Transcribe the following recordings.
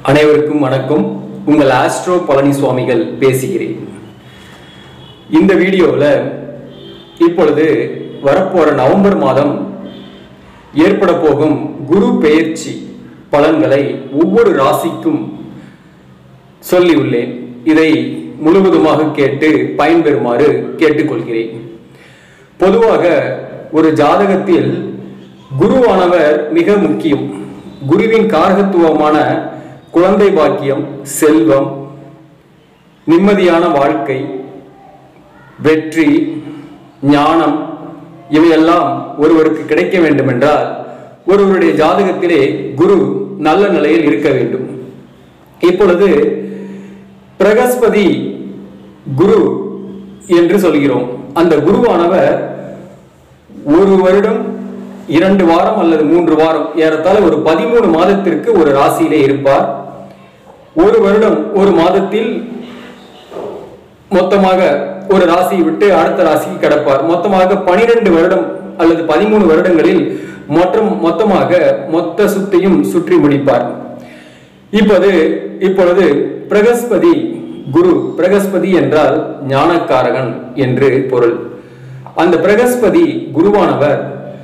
அனைவருக்கும் வணக்கம் உங்கள் ஆஸ்ட்ரோ பழனி சுவாமிகள் பேசுகிறேன் இந்த வீடியோவில் இப்பொழுது வரப்போற நவம்பர் மாதம் ஏற்பட போகும் குரு பெயர்ச்சி பலன்களை ஒவ்வொரு ராசிக்கும் சொல்லியுள்ளேன் இதை முழுவதுமாக கேட்டு பயன்பெறுமாறு கேட்டுக்கொள்கிறேன் பொதுவாக ஒரு ஜாதகத்தில் குருவானவர் மிக முக்கியம் குருவின் காரகத்துவமான குழந்தை பாக்கியம் செல்வம் நிம்மதியான வாழ்க்கை வெற்றி ஞானம் இவையெல்லாம் ஒருவருக்கு கிடைக்க வேண்டும் என்றால் ஒருவருடைய ஜாதகத்திலே குரு நல்ல நிலையில் இருக்க வேண்டும் இப்பொழுது பிரகஸ்பதி குரு என்று சொல்கிறோம் அந்த குருவானவர் ஒரு வருடம் இரண்டு வாரம் அல்லது மூன்று வாரம் ஏறத்தாழ ஒரு பதிமூணு மாதத்திற்கு ஒரு ராசியிலே இருப்பார் ஒரு வருடம் ஒரு மாதத்தில் மொத்தமாக ஒரு ராசியை விட்டு அடுத்த ராசிக்கு கடப்பார் மொத்தமாக பனிரெண்டு வருடம் அல்லது பதிமூணு வருடங்களில் மொத்தம் மொத்தமாக மொத்த சுத்தையும் சுற்றி முடிப்பார் இப்போது இப்பொழுது பிரகஸ்பதி குரு பிரகஸ்பதி என்றால் ஞானக்காரகன் என்று பொருள் அந்த பிரகஸ்பதி குருவானவர்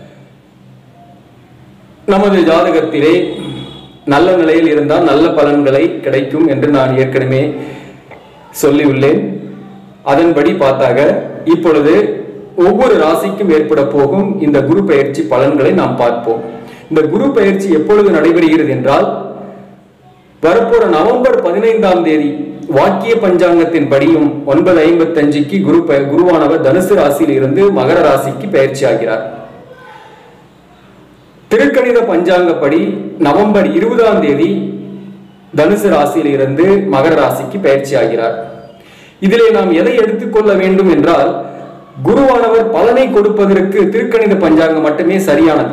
நமது ஜாதகத்திலே நல்ல நிலையில் இருந்தால் நல்ல பலன்களை கிடைக்கும் என்று நான் ஏற்கனவே சொல்லியுள்ளேன் அதன்படி பார்த்தாக இப்பொழுது ஒவ்வொரு ராசிக்கும் ஏற்பட போகும் இந்த குரு பெயர்ச்சி பலன்களை நாம் பார்ப்போம் இந்த குரு பெயர்ச்சி எப்பொழுது நடைபெறுகிறது என்றால் வரப்போற நவம்பர் பதினைந்தாம் தேதி வாக்கிய பஞ்சாங்கத்தின் படியும் ஒன்பது ஐம்பத்தி அஞ்சுக்கு குரு பெ- குருவானவர் தனுசு ராசியில் இருந்து மகர ராசிக்கு பயிற்சி ஆகிறார் திருக்கணித பஞ்சாங்கப்படி நவம்பர் இருபதாம் தேதி தனுசு ராசியில் இருந்து மகர ராசிக்கு பயிற்சி ஆகிறார் இதிலே நாம் எதை எடுத்துக்கொள்ள வேண்டும் என்றால் குருவானவர் பலனை கொடுப்பதற்கு திருக்கணித பஞ்சாங்கம் மட்டுமே சரியானது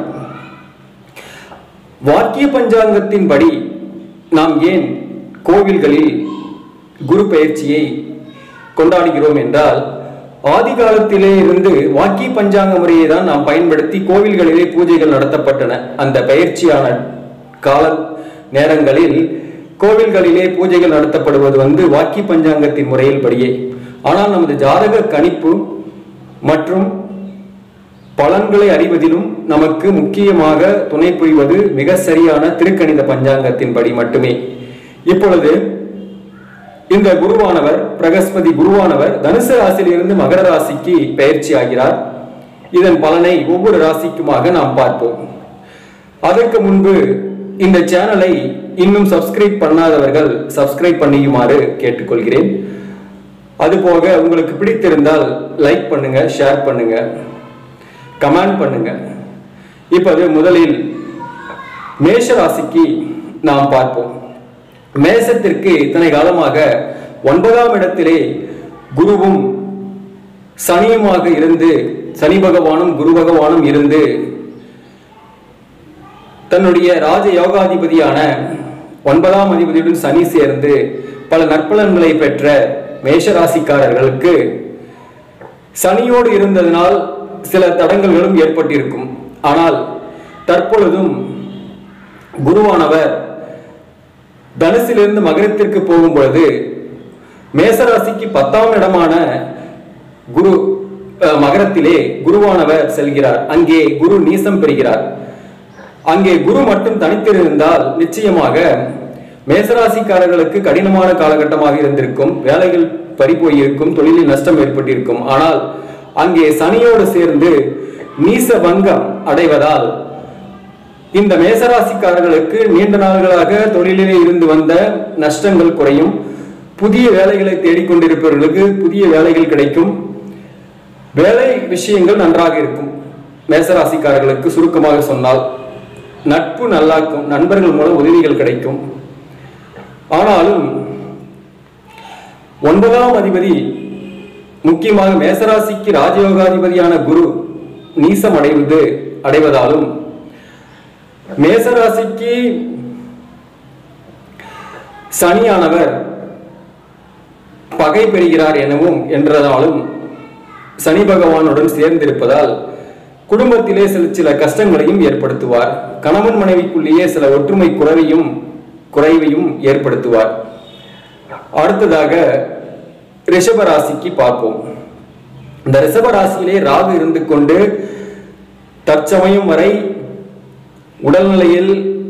வாக்கிய பஞ்சாங்கத்தின்படி நாம் ஏன் கோவில்களில் குரு பெயர்ச்சியை கொண்டாடுகிறோம் என்றால் ஆதி காலத்திலே இருந்து வாக்கிய பஞ்சாங்க முறையை தான் நாம் பயன்படுத்தி கோவில்களிலே பூஜைகள் நடத்தப்பட்டன அந்த பயிற்சியான கால நேரங்களில் கோவில்களிலே பூஜைகள் நடத்தப்படுவது வந்து வாக்கிய பஞ்சாங்கத்தின் முறையில் படியே ஆனால் நமது ஜாதக கணிப்பு மற்றும் பலன்களை அறிவதிலும் நமக்கு முக்கியமாக துணை புரிவது மிக சரியான திருக்கணித பஞ்சாங்கத்தின்படி மட்டுமே இப்பொழுது இந்த குருவானவர் பிரகஸ்பதி குருவானவர் தனுசு ராசியிலிருந்து மகர ராசிக்கு பயிற்சி ஆகிறார் இதன் பலனை ஒவ்வொரு ராசிக்குமாக நாம் பார்ப்போம் அதற்கு முன்பு இந்த சேனலை இன்னும் சப்ஸ்கிரைப் பண்ணாதவர்கள் சப்ஸ்கிரைப் பண்ணியுமாறு கேட்டுக்கொள்கிறேன் அதுபோக உங்களுக்கு பிடித்திருந்தால் லைக் பண்ணுங்க ஷேர் பண்ணுங்க கமெண்ட் பண்ணுங்க இப்போது முதலில் மேஷ ராசிக்கு நாம் பார்ப்போம் மேசத்திற்கு இத்தனை காலமாக ஒன்பதாம் இடத்திலே குருவும் சனியுமாக இருந்து சனி பகவானும் குரு பகவானும் இருந்து தன்னுடைய ராஜ யோகாதிபதியான ஒன்பதாம் அதிபதியுடன் சனி சேர்ந்து பல நற்பலன்களை பெற்ற மேஷராசிக்காரர்களுக்கு சனியோடு இருந்ததனால் சில தடங்கல்களும் ஏற்பட்டிருக்கும் ஆனால் தற்பொழுதும் குருவானவர் தனுசிலிருந்து மகரத்திற்கு போகும் பொழுது மேசராசிக்கு பத்தாம் இடமான குரு அஹ், மகரத்திலே குருவானவர் செல்கிறார் அங்கே குரு நீசம் பெறுகிறார் அங்கே குரு மட்டும் தனித்திருந்தால் நிச்சயமாக மேசராசிக்காரர்களுக்கு கடினமான காலகட்டமாக இருந்திருக்கும் வேலைகள் பறிபோய் இருக்கும் தொழிலில் நஷ்டம் ஏற்பட்டிருக்கும் ஆனால் அங்கே சனியோடு சேர்ந்து நீச வங்கம் அடைவதால் இந்த மேசராசிக்காரர்களுக்கு நீண்ட நாள்களாக தொழிலிலே இருந்து வந்த நஷ்டங்கள் குறையும் புதிய வேலைகளை தேடிக்கொண்டிருப்பவர்களுக்கு புதிய வேலைகள் கிடைக்கும் வேலை விஷயங்கள் நன்றாக இருக்கும் மேசராசிக்காரர்களுக்கு சுருக்கமாக சொன்னால் நட்பு நல்லாக்கும் நண்பர்கள் மூலம் உதவிகள் கிடைக்கும் ஆனாலும் ஒன்பதாம் அதிபதி முக்கியமாக மேசராசிக்கு ராஜயோகாதிபதியான குரு நீசம் அடைவது அடைவதாலும் மேசராசிக்கு சனியானவர் பகை பெறுகிறார் எனவும் என்றதாலும் சனி பகவானுடன் சேர்ந்திருப்பதால் குடும்பத்திலே சில சில கஷ்டங்களையும் ஏற்படுத்துவார் கணவன் மனைவிக்குள்ளேயே சில ஒற்றுமை குறைவையும் குறைவையும் ஏற்படுத்துவார் அடுத்ததாக ரிஷப ராசிக்கு பார்ப்போம் இந்த ரிஷப ராசியிலே ராகு இருந்து கொண்டு தற்சமயம் வரை உடல்நிலையில்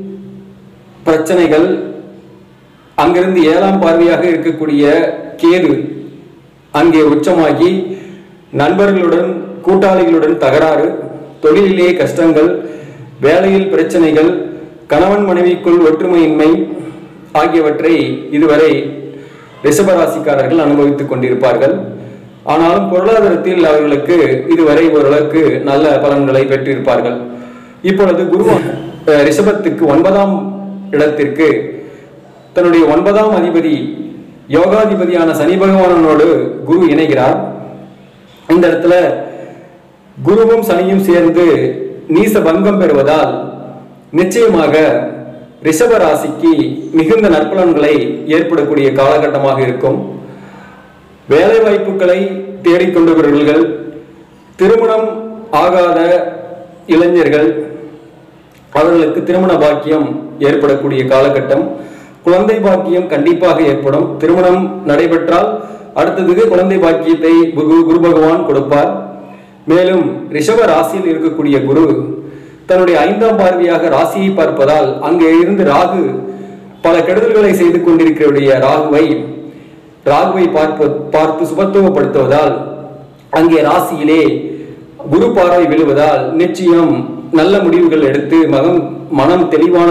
பிரச்சனைகள் அங்கிருந்து ஏழாம் பார்வையாக இருக்கக்கூடிய கேது அங்கே உச்சமாகி நண்பர்களுடன் கூட்டாளிகளுடன் தகராறு தொழிலிலே கஷ்டங்கள் வேலையில் பிரச்சனைகள் கணவன் மனைவிக்குள் ஒற்றுமையின்மை ஆகியவற்றை இதுவரை ரிஷபராசிக்காரர்கள் அனுபவித்துக் கொண்டிருப்பார்கள் ஆனாலும் பொருளாதாரத்தில் அவர்களுக்கு இதுவரை ஓரளவுக்கு நல்ல பலன்களை பெற்றிருப்பார்கள் இப்பொழுது குரு அஹ், ரிஷபத்துக்கு ஒன்பதாம் இடத்திற்கு தன்னுடைய ஒன்பதாம் அதிபதி யோகாதிபதியான சனி பகவானோடு குரு இணைகிறார் இந்த இடத்துல குருவும் சனியும் சேர்ந்து நீச பங்கம் பெறுவதால் நிச்சயமாக ரிஷப ராசிக்கு மிகுந்த நற்பலன்களை ஏற்படக்கூடிய காலகட்டமாக இருக்கும் வேலை வாய்ப்புகளை தேடிக்கொண்டவர்கள் திருமணம் ஆகாத இளைஞர்கள் அவர்களுக்கு திருமண பாக்கியம் ஏற்படக்கூடிய காலகட்டம் குழந்தை பாக்கியம் கண்டிப்பாக ஏற்படும் திருமணம் நடைபெற்றால் அடுத்ததுக்கு குழந்தை பாக்கியத்தை குரு குரு பகவான் கொடுப்பார் மேலும் ரிஷப ராசியில் இருக்கக்கூடிய குரு தன்னுடைய ஐந்தாம் பார்வையாக ராசியை பார்ப்பதால் அங்கே இருந்து ராகு பல கெடுதல்களை செய்து கொண்டிருக்கக்கூடிய ராகுவை ராகுவை பார்ப்ப பார்த்து சுபத்துவப்படுத்துவதால் அங்கே ராசியிலே குரு பார்வை விழுவதால் நிச்சயம் நல்ல முடிவுகள் எடுத்து மகம் மனம் தெளிவான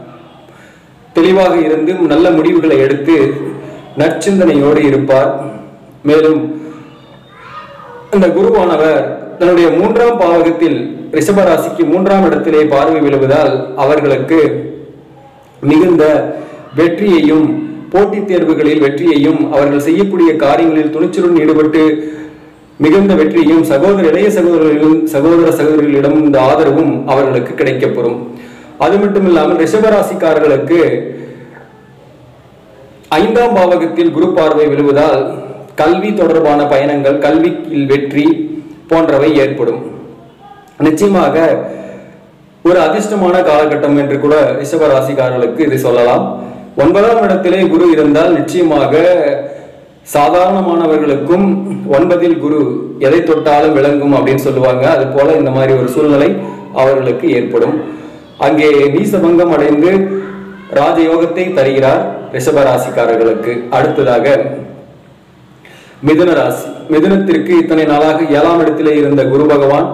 தெளிவாக இருந்து நல்ல முடிவுகளை எடுத்து நற்சிந்தனையோடு இருப்பார் மேலும் இந்த குருவானவர் தன்னுடைய மூன்றாம் பாவகத்தில் ரிஷபராசிக்கு மூன்றாம் இடத்திலே பார்வை விழுவதால் அவர்களுக்கு மிகுந்த வெற்றியையும் போட்டித் தேர்வுகளில் வெற்றியையும் அவர்கள் செய்யக்கூடிய காரியங்களில் துணிச்சலுடன் ஈடுபட்டு மிகுந்த வெற்றியும் சகோதர இளைய சகோதரர்களிடம் சகோதர சகோதரிகளிடம் இந்த ஆதரவும் அவர்களுக்கு கிடைக்கப்பெறும் அது மட்டும் இல்லாமல் ரிஷபராசிக்காரர்களுக்கு ஐந்தாம் பாவகத்தில் குரு பார்வை விழுவதால் கல்வி தொடர்பான பயணங்கள் கல்வியில் வெற்றி போன்றவை ஏற்படும் நிச்சயமாக ஒரு அதிர்ஷ்டமான காலகட்டம் என்று கூட ரிஷப ராசிக்காரர்களுக்கு இது சொல்லலாம் ஒன்பதாம் இடத்திலே குரு இருந்தால் நிச்சயமாக சாதாரணமானவர்களுக்கும் ஒன்பதில் குரு எதை தொட்டாலும் விளங்கும் அப்படின்னு சொல்லுவாங்க அது போல இந்த மாதிரி ஒரு சூழ்நிலை அவர்களுக்கு ஏற்படும் அங்கே நீசபங்கம் அடைந்து ராஜயோகத்தை தருகிறார் ரிஷப ராசிக்காரர்களுக்கு அடுத்ததாக மிதுன ராசி மிதுனத்திற்கு இத்தனை நாளாக ஏழாம் இடத்திலே இருந்த குரு பகவான்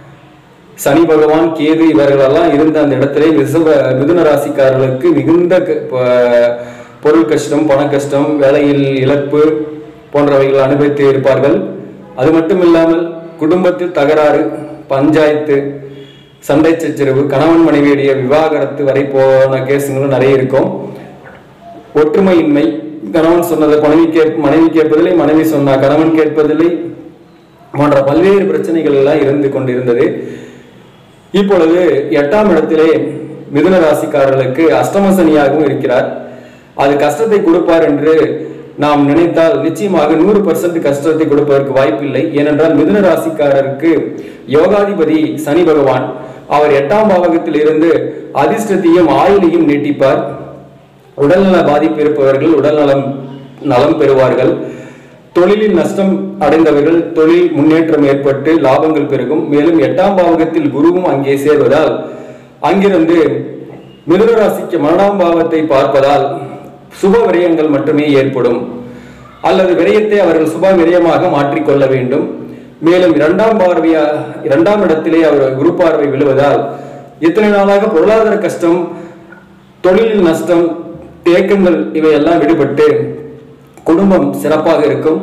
சனி பகவான் கேது இவர்களெல்லாம் இருந்த அந்த இடத்திலே ரிஷப மிதுன ராசிக்காரர்களுக்கு மிகுந்த க- ப- பொருள் கஷ்டம் பண கஷ்டம் வேலையில் இழப்பு போன்றவைகள் அனுபவித்து இருப்பார்கள் அது மட்டும் இல்லாமல் குடும்பத்தில் தகராறு பஞ்சாயத்து சண்டை சச்சரவு கணவன் மனைவியுடைய விவாகரத்து வரை போன கேஸுங்களும் நிறைய இருக்கும் ஒற்றுமையின்மை கணவன் சொன்னதை மனைவி கேப் மனைவி கேட்பதில்லை மனைவி சொன்னா கணவன் கேட்பதில்லை போன்ற பல்வேறு பிரச்சனைகள் எல்லாம் இருந்து கொண்டிருந்தது இப்பொழுது எட்டாம் இடத்திலே மிதுன ராசிக்காரர்களுக்கு அஷ்டம சனியாகவும் இருக்கிறார் அது கஷ்டத்தை கொடுப்பார் என்று நாம் நினைத்தால் நிச்சயமாக நூறு பர்சன்ட் கஷ்டத்தை கொடுப்பதற்கு வாய்ப்பில்லை ஏனென்றால் மிதுன ராசிக்காரருக்கு யோகாதிபதி சனி பகவான் அவர் எட்டாம் பாவகத்தில் இருந்து அதிர்ஷ்டத்தையும் ஆயுளையும் நீட்டிப்பார் உடல்நல பாதிப்பு இருப்பவர்கள் உடல்நலம் நலம் பெறுவார்கள் தொழிலில் நஷ்டம் அடைந்தவர்கள் தொழில் முன்னேற்றம் ஏற்பட்டு லாபங்கள் பெருகும் மேலும் எட்டாம் பாவகத்தில் குருவும் அங்கே சேர்வதால் அங்கிருந்து மிதுன ராசிக்கு மரணாம் பாவத்தை பார்ப்பதால் சுப விரயங்கள் மட்டுமே ஏற்படும் அல்லது விரயத்தை அவர்கள் சுப விரயமாக மாற்றிக்கொள்ள வேண்டும் மேலும் இரண்டாம் பார்வையா இரண்டாம் இடத்திலே அவர் குரு பார்வை விழுவதால் இத்தனை நாளாக பொருளாதார கஷ்டம் தொழிலில் நஷ்டம் தேக்கங்கள் இவையெல்லாம் விடுபட்டு குடும்பம் சிறப்பாக இருக்கும்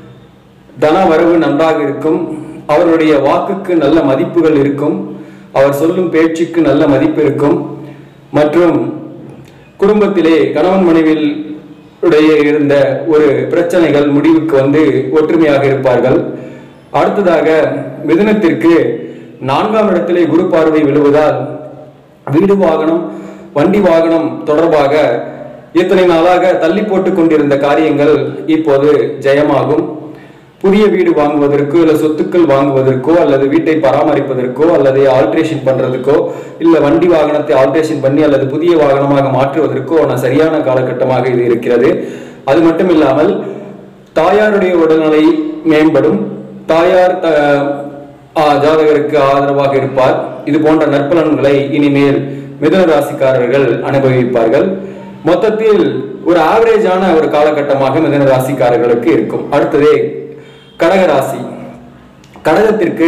தன வரவு நன்றாக இருக்கும் அவருடைய வாக்குக்கு நல்ல மதிப்புகள் இருக்கும் அவர் சொல்லும் பேச்சுக்கு நல்ல மதிப்பு இருக்கும் மற்றும் குடும்பத்திலே கணவன் மனைவியில் உடைய இருந்த ஒரு பிரச்சனைகள் முடிவுக்கு வந்து ஒற்றுமையாக இருப்பார்கள் அடுத்ததாக மிதுனத்திற்கு நான்காம் இடத்திலே குரு பார்வை விழுவதால் வீடு வாகனம் வண்டி வாகனம் தொடர்பாக இத்தனை நாளாக தள்ளி போட்டுக் கொண்டிருந்த காரியங்கள் இப்போது ஜெயமாகும் புதிய வீடு வாங்குவதற்கோ இல்ல சொத்துக்கள் வாங்குவதற்கோ அல்லது வீட்டை பராமரிப்பதற்கோ அல்லது ஆல்ட்ரேஷன் பண்றதுக்கோ இல்ல வண்டி வாகனத்தை ஆல்ட்ரேஷன் பண்ணி அல்லது புதிய வாகனமாக மாற்றுவதற்கோ ஆன சரியான காலகட்டமாக இது இருக்கிறது அது மட்டும் இல்லாமல் தாயாருடைய உடல்நிலை மேம்படும் தாயார் த- ஆ, ஜாதகருக்கு ஆதரவாக இருப்பார் இது போன்ற நற்பலன்களை இனிமேல் மிதுன ராசிக்காரர்கள் அனுபவிப்பார்கள் மொத்தத்தில் ஒரு ஆவரேஜான ஒரு காலகட்டமாக மிதுன ராசிக்காரர்களுக்கு இருக்கும் அடுத்ததே கடக ராசி கடகத்திற்கு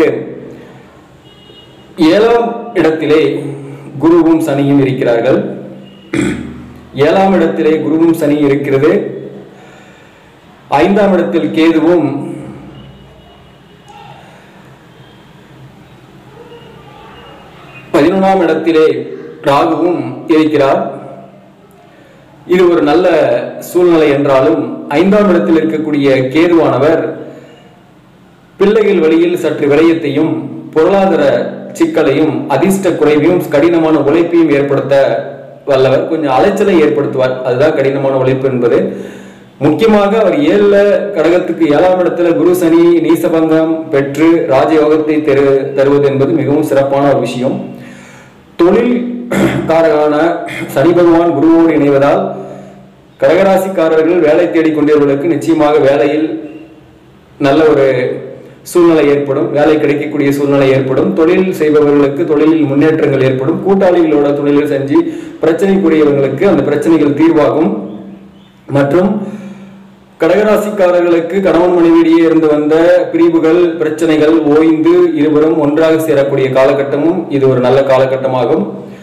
ஏழாம் இடத்திலே குருவும் சனியும் இருக்கிறார்கள் ஏழாம் இடத்திலே குருவும் சனி இருக்கிறது ஐந்தாம் இடத்தில் கேதுவும் பதினொன்றாம் இடத்திலே ராகுவும் இருக்கிறார் இது ஒரு நல்ல சூழ்நிலை என்றாலும் ஐந்தாம் இடத்தில் இருக்கக்கூடிய கேதுவானவர் பிள்ளைகள் வழியில் சற்று விரயத்தையும் பொருளாதார சிக்கலையும் அதிர்ஷ்ட குறைவையும் கடினமான உழைப்பையும் ஏற்படுத்த வல்லவர் கொஞ்சம் அலைச்சலை ஏற்படுத்துவார் அதுதான் கடினமான உழைப்பு என்பது முக்கியமாக அவர் ஏழுல கடகத்துக்கு ஏழாம் இடத்துல குரு சனி நீசபங்கம் பெற்று ராஜயோகத்தை தெரு தருவது என்பது மிகவும் சிறப்பான ஒரு விஷயம் தொழில் காரகான சனி பகவான் குருவோடு இணைவதால் கடகராசிக்காரர்கள் வேலை தேடிக் கொண்டிருப்பவர்களுக்கு நிச்சயமாக வேலையில் நல்ல ஒரு சூழ்நிலை ஏற்படும் வேலை கிடைக்கக்கூடிய சூழ்நிலை ஏற்படும் தொழில் செய்பவர்களுக்கு தொழிலில் முன்னேற்றங்கள் ஏற்படும் கூட்டாளிகளோட தொழிலில் செஞ்சு பிரச்சனைக்குரியவர்களுக்கு அந்த பிரச்சனைகள் தீர்வாகும் மற்றும் கடகராசிக்காரர்களுக்கு கணவன் மனைவியிடையே இருந்து வந்த பிரிவுகள் பிரச்சனைகள் ஓய்ந்து இருவரும் ஒன்றாக சேரக்கூடிய காலகட்டமும் இது ஒரு நல்ல காலகட்டமாகும்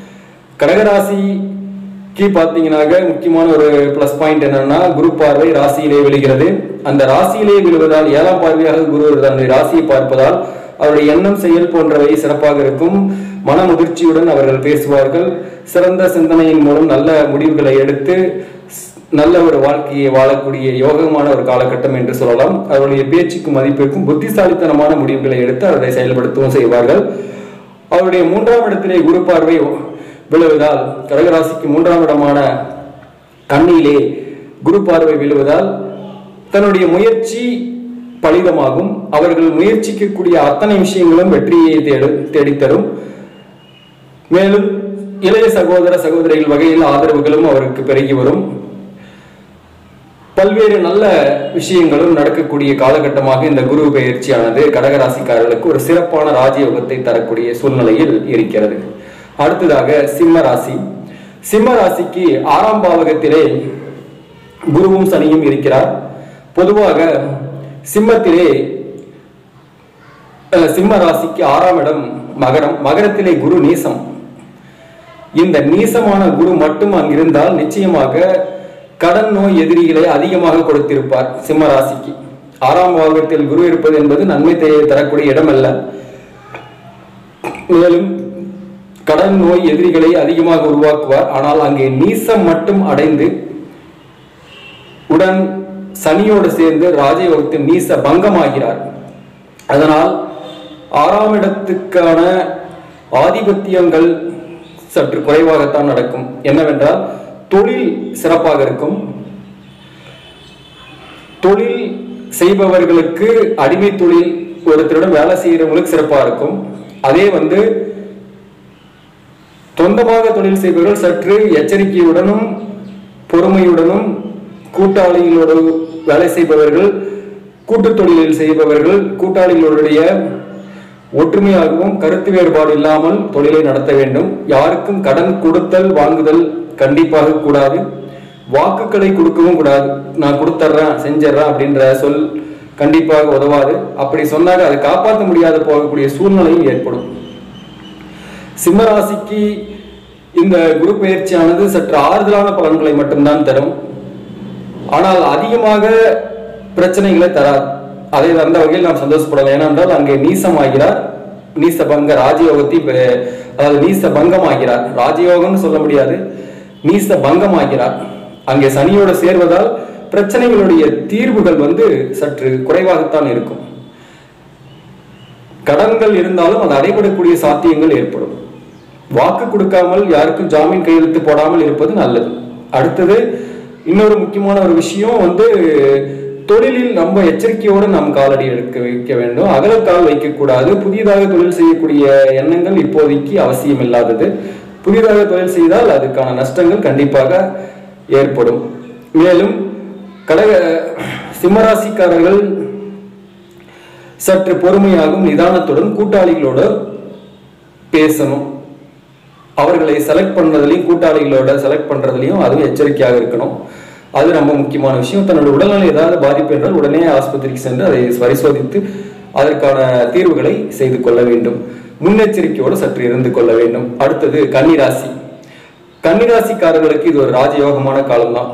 கடகராசிக்கு பார்த்தீங்கன்னாக்க முக்கியமான ஒரு ப்ளஸ் பாயிண்ட் என்னன்னா குரு பார்வை ராசியிலே விழுகிறது அந்த ராசியிலே விழுவதால் ஏழாம் பார்வையாக குரு அந்த ராசியை பார்ப்பதால் அவருடைய எண்ணம் செயல் போன்றவை சிறப்பாக இருக்கும் மன முதிர்ச்சியுடன் அவர்கள் பேசுவார்கள் சிறந்த சிந்தனையின் மூலம் நல்ல முடிவுகளை எடுத்து ஸ்- நல்ல ஒரு வாழ்க்கையை வாழக்கூடிய யோகமான ஒரு காலகட்டம் என்று சொல்லலாம் அவருடைய பேச்சுக்கும் மதிப்பிற்கும் புத்திசாலித்தனமான முடிவுகளை எடுத்து அதை செயல்படுத்தவும் செய்வார்கள் அவருடைய மூன்றாம் இடத்திலே குரு பார்வை விழுவதால் கடகராசிக்கு மூன்றாம் இடமான கண்ணியிலே குரு பார்வை விழுவதால் தன்னுடைய முயற்சி பலிதமாகும் அவர்கள் முயற்சிக்கக்கூடிய அத்தனை விஷயங்களும் வெற்றியை தேடு தேடித்தரும் மேலும் இளைய சகோதர சகோதரிகள் வகையில் ஆதரவுகளும் அவருக்கு பெருகி வரும் பல்வேறு நல்ல விஷயங்களும் நடக்கக்கூடிய காலகட்டமாக இந்த குரு பயிற்சியானது கடகராசிக்காரர்களுக்கு ஒரு சிறப்பான ராஜயோகத்தை தரக்கூடிய சூழ்நிலையில் இருக்கிறது அடுத்ததாக சிம்ம ராசி சிம்ம ராசிக்கு ஆறாம் பாவகத்திலே குருவும் சனியும் இருக்கிறார் பொதுவாக சிம்மத்திலே அஹ், சிம்ம ராசிக்கு ஆறாம் இடம் மகரம் மகரத்திலே குரு நீசம் இந்த நீசமான குரு மட்டும் அங்கிருந்தால் நிச்சயமாக கடன் நோய் எதிரிகளை அதிகமாக கொடுத்திருப்பார் சிம்ம ராசிக்கு ஆறாம் பாகத்தில் குரு இருப்பது என்பது நன்மை தே- தரக்கூடிய இடம் அல்ல மேலும் கடன் நோய் எதிரிகளை அதிகமாக உருவாக்குவார் ஆனால் அங்கே நீசம் மட்டும் அடைந்து உடன் சனியோடு சேர்ந்து ராஜயோகத்தில் நீச பங்கமாகிறார் அதனால் ஆறாம் இடத்துக்கான ஆதிபத்தியங்கள் சற்று குறைவாகத்தான் நடக்கும் என்னவென்றால் தொழில் சிறப்பாக இருக்கும் தொழில் செய்பவர்களுக்கு அடிமை தொழில் ஒருத்தரிடம் வேலை செய்கிறவங்களுக்கு சிறப்பாக இருக்கும் அதே வந்து சொந்தமாக தொழில் செய்பவர்கள் சற்று எச்சரிக்கையுடனும் பொறுமையுடனும் கூட்டாளிகளோடு வேலை செய்பவர்கள் கூட்டுத் தொழிலில் செய்பவர்கள் கூட்டாளிகளுடைய ஒற்றுமையாகவும் கருத்து வேறுபாடு இல்லாமல் தொழிலை நடத்த வேண்டும் யாருக்கும் கடன் கொடுத்தல் வாங்குதல் கண்டிப்பாக கூடாது வாக்குகளை கொடுக்கவும் கூடாது நான் கொடுத்துட்றேன் செஞ்சிடறேன் அப்படின்ற சொல் கண்டிப்பாக உதவாது அப்படி சொன்னாக்க அதை காப்பாற்ற முடியாத போகக்கூடிய சூழ்நிலையும் ஏற்படும் சிம்மராசிக்கு இந்த குரு பயிற்சியானது சற்று ஆறுதலான பலன்களை மட்டும்தான் தரும் ஆனால் அதிகமாக பிரச்சனைகளை தராது அதை அந்த வகையில் நாம் சந்தோஷப்படலாம் ஏனென்றால் அங்கே நீசமாகிறார் நீச பங்க ராஜயோகத்தை பெ- அதாவது நீச பங்கமாகிறார் ராஜயோகம்னு சொல்ல முடியாது நீச பங்கமாகிறார் அங்கே சனியோடு சேர்வதால் பிரச்சனைகளுடைய தீர்வுகள் வந்து சற்று குறைவாகத்தான் இருக்கும் கடன்கள் இருந்தாலும் அது அடைபடக்கூடிய சாத்தியங்கள் ஏற்படும் வாக்கு கொடுக்காமல் யாருக்கும் ஜாமீன் கையெழுத்து போடாமல் இருப்பது நல்லது அடுத்தது இன்னொரு முக்கியமான ஒரு விஷயம் வந்து தொழிலில் ரொம்ப எச்சரிக்கையோடு நாம் காலடி எடுக்க வைக்க வேண்டும் அகலக்கால் வைக்கக்கூடாது புதிதாக தொழில் செய்யக்கூடிய எண்ணங்கள் இப்போதைக்கு அவசியம் இல்லாதது புதிதாக தொழில் செய்தால் அதுக்கான நஷ்டங்கள் கண்டிப்பாக ஏற்படும் மேலும் கடக சிம்மராசிக்காரர்கள் சற்று பொறுமையாகவும் நிதானத்துடன் கூட்டாளிகளோட பேசணும் அவர்களை செலக்ட் பண்றதுலையும் கூட்டாளிகளோட செலக்ட் பண்றதுலையும் அதுவும் எச்சரிக்கையாக இருக்கணும் அது ரொம்ப முக்கியமான விஷயம் தன்னோட உடல்நிலை ஏதாவது பாதிப்பு என்றால் உடனே ஆஸ்பத்திரிக்கு சென்று அதை பரிசோதித்து அதற்கான தீர்வுகளை செய்து கொள்ள வேண்டும் முன்னெச்சரிக்கையோடு சற்று இருந்து கொள்ள வேண்டும் அடுத்தது கன்னிராசி கன்னிராசிக்காரர்களுக்கு இது ஒரு ராஜயோகமான காலம்தான்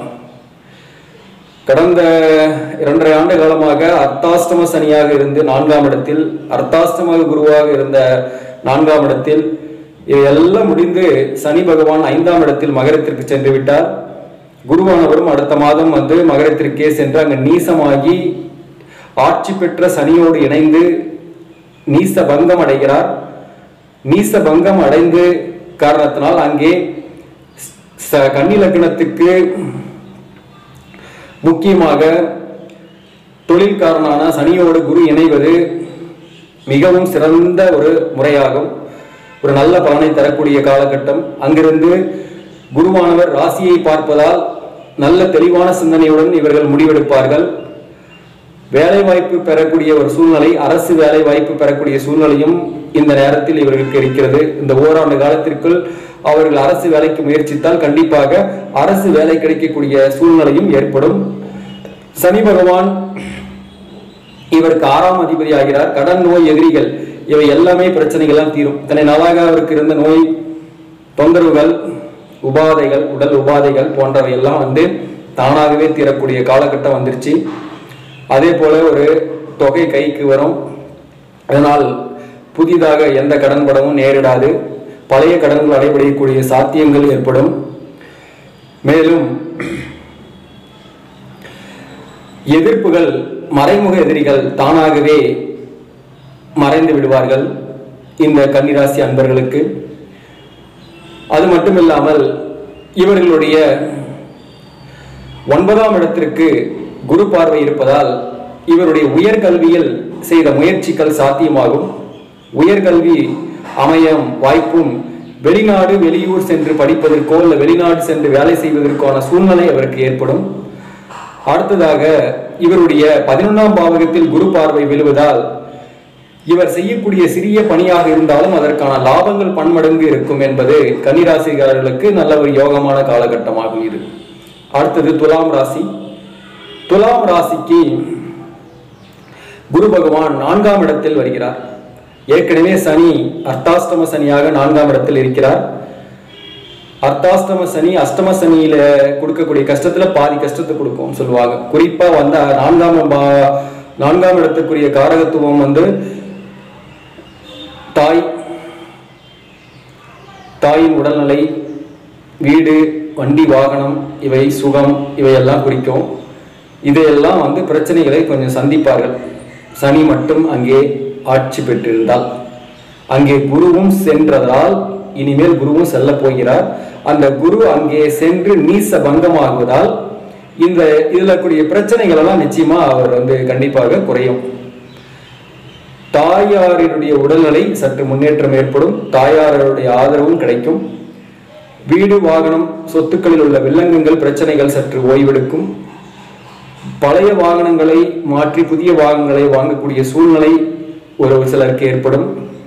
கடந்த இரண்டரை ஆண்டு காலமாக அர்த்தாஷ்டம சனியாக இருந்து நான்காம் இடத்தில் அர்த்தாஷ்டம குருவாக இருந்த நான்காம் இடத்தில் இதையெல்லாம் முடிந்து சனி பகவான் ஐந்தாம் இடத்தில் மகரத்திற்கு சென்று விட்டார் குருவானவரும் அடுத்த மாதம் வந்து மகரத்திற்கே சென்று அங்கு நீசமாகி ஆட்சி பெற்ற சனியோடு இணைந்து நீச பங்கம் அடைகிறார் நீச பங்கம் அடைந்து காரணத்தினால் அங்கே ச- கன்னி லக்னத்துக்கு முக்கியமாக தொழில்காரனான சனியோடு குரு இணைவது மிகவும் சிறந்த ஒரு முறையாகும் ஒரு நல்ல பலனை தரக்கூடிய காலகட்டம் அங்கிருந்து குருவானவர் ராசியை பார்ப்பதால் நல்ல தெளிவான சிந்தனையுடன் இவர்கள் முடிவெடுப்பார்கள் வேலை வாய்ப்பு பெறக்கூடிய ஒரு சூழ்நிலை அரசு வேலை வாய்ப்பு பெறக்கூடிய சூழ்நிலையும் இந்த நேரத்தில் இவர்களுக்கு இருக்கிறது இந்த ஓராண்டு காலத்திற்குள் அவர்கள் அரசு வேலைக்கு முயற்சித்தால் கண்டிப்பாக அரசு வேலை கிடைக்கக்கூடிய சூழ்நிலையும் ஏற்படும் சனி பகவான் இவருக்கு ஆறாம் அதிபதி ஆகிறார் கடன் நோய் எதிரிகள் இவை எல்லாமே பிரச்சனைகள்லாம் தீரும் தன்னை நாளாக அவருக்கு இருந்த நோய் தொந்தரவுகள் உபாதைகள் உடல் உபாதைகள் போன்றவை எல்லாம் வந்து தானாகவே தீரக்கூடிய காலகட்டம் வந்துருச்சு அதே போல ஒரு தொகை கைக்கு வரும் அதனால் புதிதாக எந்த கடன் படமும் நேரிடாது பழைய கடன்கள் அடைபடியக்கூடிய சாத்தியங்கள் ஏற்படும் மேலும் எதிர்ப்புகள் மறைமுக எதிரிகள் தானாகவே மறைந்து விடுவார்கள் இந்த கன்னிராசி அன்பர்களுக்கு அது மட்டுமில்லாமல் இவர்களுடைய ஒன்பதாம் இடத்திற்கு குரு பார்வை இருப்பதால் இவருடைய உயர்கல்வியில் செய்த முயற்சிகள் சாத்தியமாகும் உயர்கல்வி அமையம் வாய்ப்பும் வெளிநாடு வெளியூர் சென்று படிப்பதற்கோ இல்லை வெளிநாடு சென்று வேலை செய்வதற்கான சூழ்நிலை அவருக்கு ஏற்படும் அடுத்ததாக இவருடைய பதினொன்றாம் பாவகத்தில் குரு பார்வை விழுவதால் இவர் செய்யக்கூடிய சிறிய பணியாக இருந்தாலும் அதற்கான லாபங்கள் பன்மடங்கு இருக்கும் என்பது கன்னிராசிக்காரர்களுக்கு நல்ல ஒரு யோகமான காலகட்டமாகும் இது அடுத்தது துலாம் ராசி துலாம் ராசிக்கு குரு பகவான் நான்காம் இடத்தில் வருகிறார் ஏற்கனவே சனி அர்த்தாஷ்டம சனியாக நான்காம் இடத்தில் இருக்கிறார் அர்த்தாஷ்டம சனி அஷ்டம சனியில கொடுக்கக்கூடிய கஷ்டத்துல பாதி கஷ்டத்தை கொடுக்கும் சொல்லுவாங்க குறிப்பா வந்த நான்காம் பா- நான்காம் இடத்துக்குரிய காரகத்துவம் வந்து தாய் தாயின் உடல்நிலை வீடு வண்டி வாகனம் இவை சுகம் இவையெல்லாம் குறிக்கும் இதையெல்லாம் வந்து பிரச்சனைகளை கொஞ்சம் சந்திப்பார்கள் சனி மட்டும் அங்கே ஆட்சி பெற்றிருந்தால் அங்கே குருவும் சென்றதால் இனிமேல் குருவும் செல்ல போகிறார் அந்த குரு அங்கே சென்று நீச பங்கமாகுவதால் இந்த இதுல கூடிய பிரச்சனைகள் எல்லாம் நிச்சயமா அவர் வந்து கண்டிப்பாக குறையும் தாயாரினுடைய உடல்நிலை சற்று முன்னேற்றம் ஏற்படும் தாயாருடைய ஆதரவும் கிடைக்கும் வீடு வாகனம் சொத்துக்களில் உள்ள வில்லங்கங்கள் பிரச்சனைகள் சற்று ஓய்வெடுக்கும் பழைய வாகனங்களை மாற்றி புதிய வாகனங்களை வாங்கக்கூடிய சூழ்நிலை ஒரு சிலருக்கு ஏற்படும்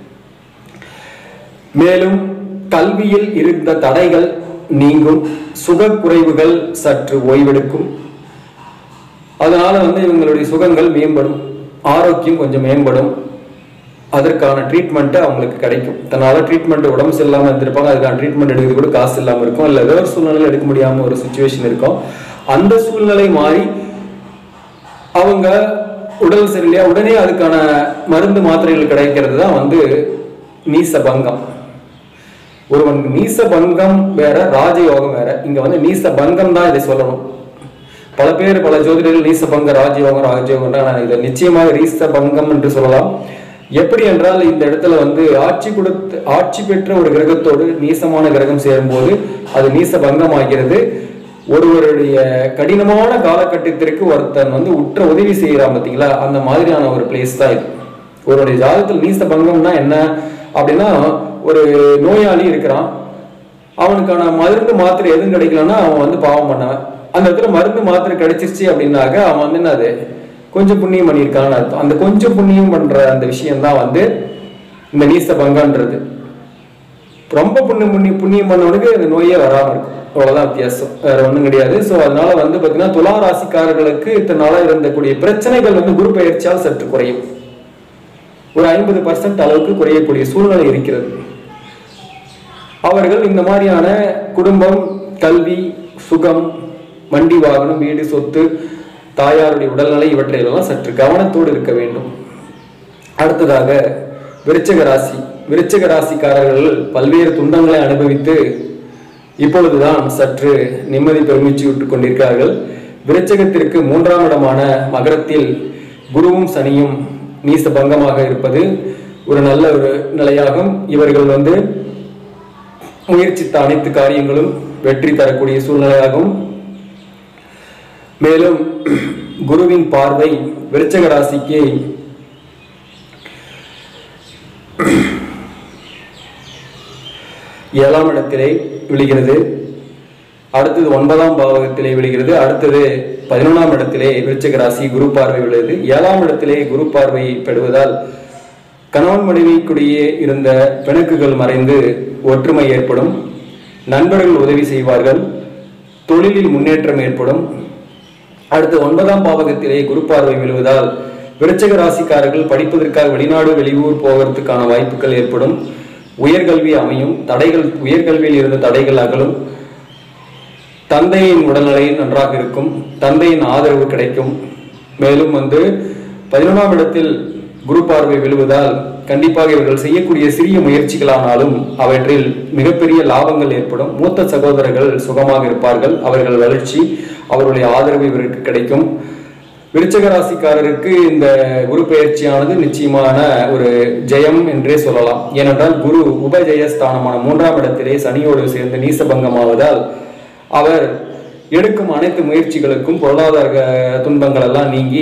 மேலும் கல்வியில் இருந்த தடைகள் நீங்கும் சுகக்குறைவுகள் சற்று ஓய்வெடுக்கும் அதனால வந்து இவங்களுடைய சுகங்கள் மேம்படும் ஆரோக்கியம் கொஞ்சம் மேம்படும் அதற்கான ட்ரீட்மெண்ட்டு அவங்களுக்கு கிடைக்கும் தன்னால ட்ரீட்மெண்ட் உடம்பு சரியில்லாமல் இருந்திருப்பாங்க அதுக்கான ட்ரீட்மெண்ட் எடுக்கிறது கூட காசு இல்லாமல் இருக்கும் இல்லை ஏதோ ஒரு சூழ்நிலையில் எடுக்க முடியாமல் ஒரு சுச்சுவேஷன் இருக்கும் அந்த சூழ்நிலை மாறி அவங்க உடல் சரியில்லையா உடனே அதுக்கான மருந்து மாத்திரைகள் கிடைக்கிறது தான் வந்து நீச பங்கம் ஒருவனுக்கு நீச பங்கம் வேற ராஜயோகம் வேற இங்க வந்து நீச பங்கம் தான் இதை சொல்லணும் பல பேர் பல ஜோதிடர்கள் நீச பங்க ராஜயோகம் ராஜயோகம் நான் இதை நிச்சயமாக நீச பங்கம் என்று சொல்லலாம் எப்படி என்றால் இந்த இடத்துல வந்து ஆட்சி கொடுத்து ஆட்சி பெற்ற ஒரு கிரகத்தோடு நீசமான கிரகம் சேரும்போது அது நீச பங்கம் ஆகிறது ஒருவருடைய கடினமான காலகட்டத்திற்கு ஒருத்தன் வந்து உற்ற உதவி செய்யறான் பார்த்தீங்களா அந்த மாதிரியான ஒரு பிளேஸ் தான் இது ஒருவருடைய ஜாதகத்தில் நீச பங்கம்னா என்ன அப்படின்னா ஒரு நோயாளி இருக்கிறான் அவனுக்கான மருந்து மாத்திரை எதுவும் கிடைக்கலன்னா அவன் வந்து பாவம் பண்ணவன் அந்த இடத்துல மருந்து மாத்திரை கிடைச்சிருச்சு அப்படின்னாக்க அவன் வந்து என்னது கொஞ்சம் புண்ணியம் பண்ணியிருக்கான்னு அர்த்தம் அந்த கொஞ்சம் புண்ணியம் பண்ற அந்த விஷயம் தான் வந்து இந்த நீச பங்கன்றது ரொம்ப புண்ணியம் புண்ணியம் புண்ணியம் பண்ணவனுக்கு அந்த நோயே வராம இருக்கும் அவ்வளவுதான் வித்தியாசம் வேற ஒண்ணும் கிடையாது சோ அதனால வந்து பாத்தீங்கன்னா துலா ராசிக்காரர்களுக்கு இத்தனை நாளா இருந்தக்கூடிய பிரச்சனைகள் வந்து குரு பயிற்சியால் சற்று குறையும் ஒரு ஐம்பது பர்சன்ட் அளவுக்கு குறையக்கூடிய சூழ்நிலை இருக்கிறது அவர்கள் இந்த மாதிரியான குடும்பம் கல்வி சுகம் வண்டி வாகனம் வீடு சொத்து தாயாருடைய உடல்நிலை இவற்றையெல்லாம் சற்று கவனத்தோடு இருக்க வேண்டும் அடுத்ததாக விருச்சக ராசி விருச்சக ராசிக்காரர்கள் பல்வேறு துன்பங்களை அனுபவித்து இப்பொழுதுதான் சற்று நிம்மதி பெருமிச்சு விட்டுக் கொண்டிருக்கிறார்கள் விருச்சகத்திற்கு மூன்றாம் இடமான மகரத்தில் குருவும் சனியும் நீச பங்கமாக இருப்பது ஒரு நல்ல ஒரு நிலையாகும் இவர்கள் வந்து முயற்சித்த அனைத்து காரியங்களும் வெற்றி தரக்கூடிய சூழ்நிலையாகும் மேலும் குருவின் பார்வை விருச்சக ராசிக்கு ஏழாம் இடத்திலே விழுகிறது அடுத்தது ஒன்பதாம் பாவகத்திலே விழுகிறது அடுத்தது பதினொன்றாம் இடத்திலே விருச்சிக ராசி குரு பார்வை விழுது ஏழாம் இடத்திலே குரு பார்வை பெறுவதால் கணவன் மனைவிக்குடியே இருந்த பிணக்குகள் மறைந்து ஒற்றுமை ஏற்படும் நண்பர்கள் உதவி செய்வார்கள் தொழிலில் முன்னேற்றம் ஏற்படும் அடுத்து ஒன்பதாம் பாவகத்திலே குரு பார்வை விழுவதால் விருச்சக ராசிக்காரர்கள் படிப்பதற்காக வெளிநாடு வெளியூர் போவதற்கான வாய்ப்புகள் ஏற்படும் உயர்கல்வி அமையும் தடைகள் உயர்கல்வியில் இருந்த தடைகள் அகலும் தந்தையின் உடல்நிலை நன்றாக இருக்கும் தந்தையின் ஆதரவு கிடைக்கும் மேலும் வந்து பதினொன்றாம் இடத்தில் குரு பார்வை விழுவதால் கண்டிப்பாக இவர்கள் செய்யக்கூடிய சிறிய முயற்சிகளானாலும் அவற்றில் மிகப்பெரிய லாபங்கள் ஏற்படும் மூத்த சகோதரர்கள் சுகமாக இருப்பார்கள் அவர்கள் வளர்ச்சி அவருடைய ஆதரவு இவருக்கு கிடைக்கும் விருச்சக ராசிக்காரருக்கு இந்த குரு பெயர்ச்சியானது நிச்சயமான ஒரு ஜெயம் என்றே சொல்லலாம் ஏனென்றால் குரு உபஜெயஸ்தானமான மூன்றாம் இடத்திலே சனியோடு சேர்ந்து நீசபங்கமாவதால் அவர் எடுக்கும் அனைத்து முயற்சிகளுக்கும் பொருளாதார க- துன்பங்கள் எல்லாம் நீங்கி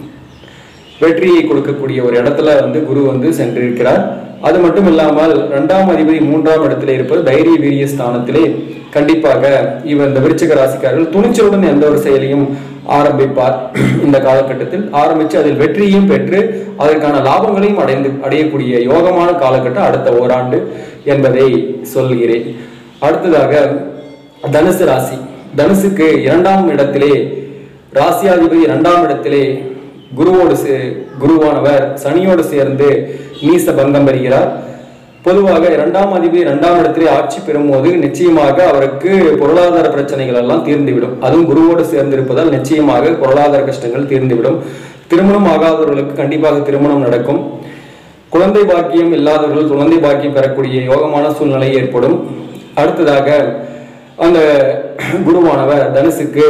வெற்றியை கொடுக்கக்கூடிய ஒரு இடத்துல வந்து குரு வந்து சென்றிருக்கிறார் அது மட்டும் இல்லாமல் இரண்டாம் அதிபதி மூன்றாம் இடத்திலே இருப்பது தைரிய வீரிய ஸ்தானத்திலே கண்டிப்பாக இவர் இந்த விருச்சிக ராசிக்காரர்கள் துணிச்சலுடன் எந்த ஒரு செயலையும் ஆரம்பிப்பார் இந்த காலகட்டத்தில் ஆரம்பித்து அதில் வெற்றியும் பெற்று அதற்கான லாபங்களையும் அடைந்து அடையக்கூடிய யோகமான காலகட்டம் அடுத்த ஓராண்டு என்பதை சொல்கிறேன் அடுத்ததாக தனுசு ராசி தனுசுக்கு இரண்டாம் இடத்திலே ராசியாதிபதி இரண்டாம் இடத்திலே குருவோடு சே குருவானவர் சனியோடு சேர்ந்து நீச பங்கம் பெறுகிறார் பொதுவாக இரண்டாம் அதிபதி இரண்டாம் இடத்திலே ஆட்சி பெறும்போது நிச்சயமாக அவருக்கு பொருளாதார பிரச்சனைகள் எல்லாம் தீர்ந்துவிடும் அதுவும் குருவோடு சேர்ந்து இருப்பதால் நிச்சயமாக பொருளாதார கஷ்டங்கள் தீர்ந்துவிடும் திருமணம் ஆகாதவர்களுக்கு கண்டிப்பாக திருமணம் நடக்கும் குழந்தை பாக்கியம் இல்லாதவர்கள் குழந்தை பாக்கியம் பெறக்கூடிய யோகமான சூழ்நிலை ஏற்படும் அடுத்ததாக அந்த குருவானவர் தனுசுக்கு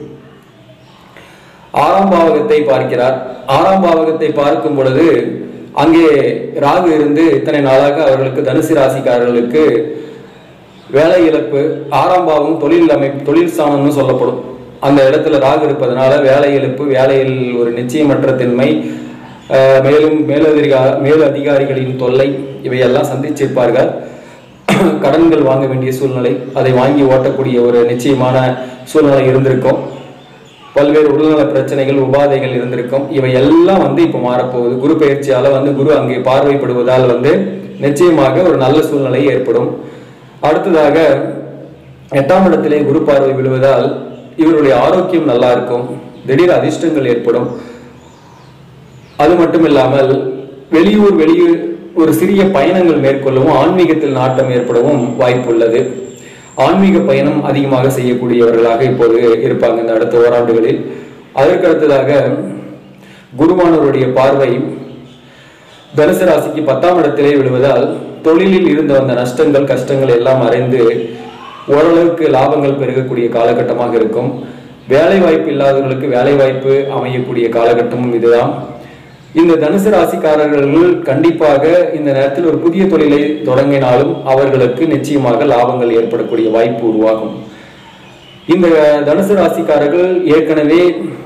ஆறாம் பாவகத்தை பார்க்கிறார் ஆறாம் பாவகத்தை பார்க்கும் பொழுது அங்கே ராகு இருந்து இத்தனை நாளாக அவர்களுக்கு தனுசு ராசிக்காரர்களுக்கு வேலை இழப்பு ஆறாம் பாவம் தொழில் அமை தொழில் ஸ்தானம்னு சொல்லப்படும் அந்த இடத்துல ராகு இருப்பதனால வேலை இழப்பு வேலையில் ஒரு நிச்சயமற்ற தன்மை அஹ், மேலும் மேலதிகா மேல் அதிகாரிகளின் தொல்லை இவையெல்லாம் சந்திச்சிருப்பார்கள் கடன்கள் வாங்க வேண்டிய சூழ்நிலை அதை வாங்கி ஓட்டக்கூடிய ஒரு நிச்சயமான சூழ்நிலை இருந்திருக்கும் பல்வேறு உடல்நல பிரச்சனைகள் உபாதைகள் இருந்திருக்கும் இவை எல்லாம் வந்து இப்போ மாறப்போகுது குரு பயிற்சியால வந்து குரு அங்கே பார்வைப்படுவதால் வந்து நிச்சயமாக ஒரு நல்ல சூழ்நிலை ஏற்படும் அடுத்ததாக எட்டாம் இடத்திலே குரு பார்வை விழுவதால் இவருடைய ஆரோக்கியம் நல்லா இருக்கும் திடீர் அதிர்ஷ்டங்கள் ஏற்படும் அது மட்டும் இல்லாமல் வெளியூர் வெளியூர் ஒரு சிறிய பயணங்கள் மேற்கொள்ளவும் ஆன்மீகத்தில் நாட்டம் ஏற்படவும் வாய்ப்புள்ளது ஆன்மீக பயணம் அதிகமாக செய்யக்கூடியவர்களாக இப்போது இருப்பாங்க இந்த அடுத்த ஓராண்டுகளில் அதற்கு அடுத்ததாக குருவானவருடைய பார்வை தனுசு ராசிக்கு பத்தாம் இடத்திலே விழுவதால் தொழிலில் இருந்து வந்த நஷ்டங்கள் கஷ்டங்கள் எல்லாம் மறைந்து ஓரளவுக்கு லாபங்கள் பெருகக்கூடிய காலகட்டமாக இருக்கும் வேலை வாய்ப்பு இல்லாதவர்களுக்கு வேலை வாய்ப்பு அமையக்கூடிய காலகட்டமும் இதுதான் இந்த தனுசு ராசிக்காரர்கள் கண்டிப்பாக இந்த நேரத்தில் ஒரு புதிய தொழிலை தொடங்கினாலும் அவர்களுக்கு நிச்சயமாக லாபங்கள் ஏற்படக்கூடிய வாய்ப்பு உருவாகும் இந்த தனுசு ராசிக்காரர்கள் ஏற்கனவே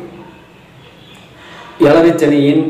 ஏழரை சனியின்